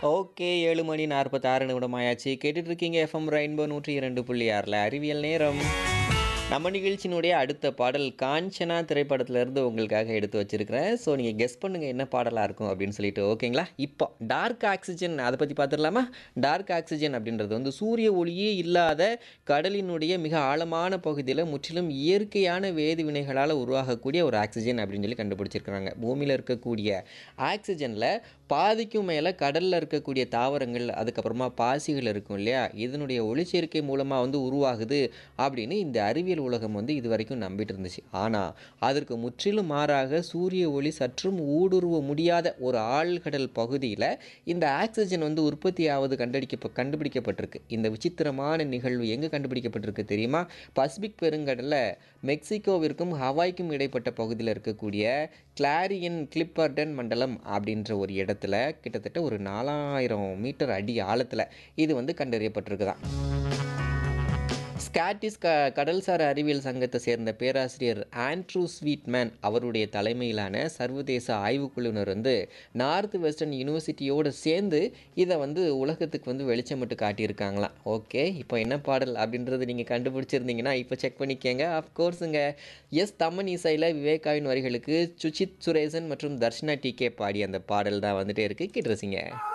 okay ஏழு மணி நாற்பத்தாறு நிமிடம் ஆயாச்சு கேட்டுட்டு இருக்கீங்க எஃப்எம் ரெயின்போ நூற்றி இரண்டு புள்ளி ஆறில் அறிவியல் நேரம் நம்ம நிகழ்ச்சியினுடைய அடுத்த பாடல் காஞ்சனா திரைப்படத்திலிருந்து உங்களுக்காக எடுத்து வச்சிருக்கிறேன் ஸோ நீங்கள் கெஸ் பண்ணுங்கள் என்ன பாடலாக இருக்கும் அப்படின்னு சொல்லிட்டு ஓகேங்களா இப்போ டார்க் ஆக்சிஜன் அதை பற்றி பார்த்துடலாமா டார்க் ஆக்சிஜன் அப்படின்றது வந்து சூரிய ஒளியே இல்லாத கடலினுடைய மிக ஆழமான பகுதியில் முற்றிலும் இயற்கையான வேதி வினைகளால் உருவாகக்கூடிய ஒரு ஆக்சிஜன் அப்படின்னு சொல்லி கண்டுபிடிச்சிருக்கிறாங்க பூமியில் இருக்கக்கூடிய ஆக்சிஜனில் பாதிக்கும் மேலே கடலில் இருக்கக்கூடிய தாவரங்கள் அதுக்கப்புறமா பாசிகள் இருக்கும் இல்லையா இதனுடைய ஒளிச்சேர்க்கை மூலமாக வந்து உருவாகுது அப்படின்னு இந்த அறிவியல் உலகம் வந்து இது வரைக்கும் நம்பிட்டு இருந்துச்சு ஆனால் அதற்கு முற்றிலும் மாறாக சூரிய ஒளி சற்றும் ஊடுருவ முடியாத ஒரு ஆழ்கடல் பகுதியில் இந்த ஆக்சிஜன் வந்து உற்பத்தி ஆவது கண்டடிக்க கண்டுபிடிக்கப்பட்டிருக்கு இந்த விசித்திரமான நிகழ்வு எங்கே கண்டுபிடிக்கப்பட்டிருக்கு தெரியுமா பசிபிக் பெருங்கடலில் மெக்சிகோவிற்கும் ஹவாய்க்கும் இடைப்பட்ட பகுதியில் இருக்கக்கூடிய கிளாரியன் கிளிப்பர்டன் மண்டலம் அப்படின்ற ஒரு இடத்துல கிட்டத்தட்ட ஒரு நாலாயிரம் மீட்டர் அடி ஆழத்தில் இது வந்து கண்டறியப்பட்டிருக்குதான் ஸ்காட்டிஸ் க கடல்சார் அறிவியல் சங்கத்தை சேர்ந்த பேராசிரியர் ஆண்ட்ரூ ஸ்வீட்மேன் அவருடைய தலைமையிலான சர்வதேச ஆய்வுக்குழுவினர் வந்து நார்த் வெஸ்டர்ன் யூனிவர்சிட்டியோடு சேர்ந்து இதை வந்து உலகத்துக்கு வந்து வெளிச்சமிட்டு காட்டியிருக்காங்களாம் ஓகே இப்போ என்ன பாடல் அப்படின்றது நீங்கள் கண்டுபிடிச்சிருந்தீங்கன்னா இப்போ செக் பண்ணிக்கங்க அஃப்கோர்ஸுங்க எஸ் தமன் இசையில் விவேகாவின் வரிகளுக்கு சுச்சித் சுரேசன் மற்றும் தர்ஷனா டிகே பாடி அந்த பாடல் தான் வந்துட்டே இருக்குது கேட்டுருசிங்க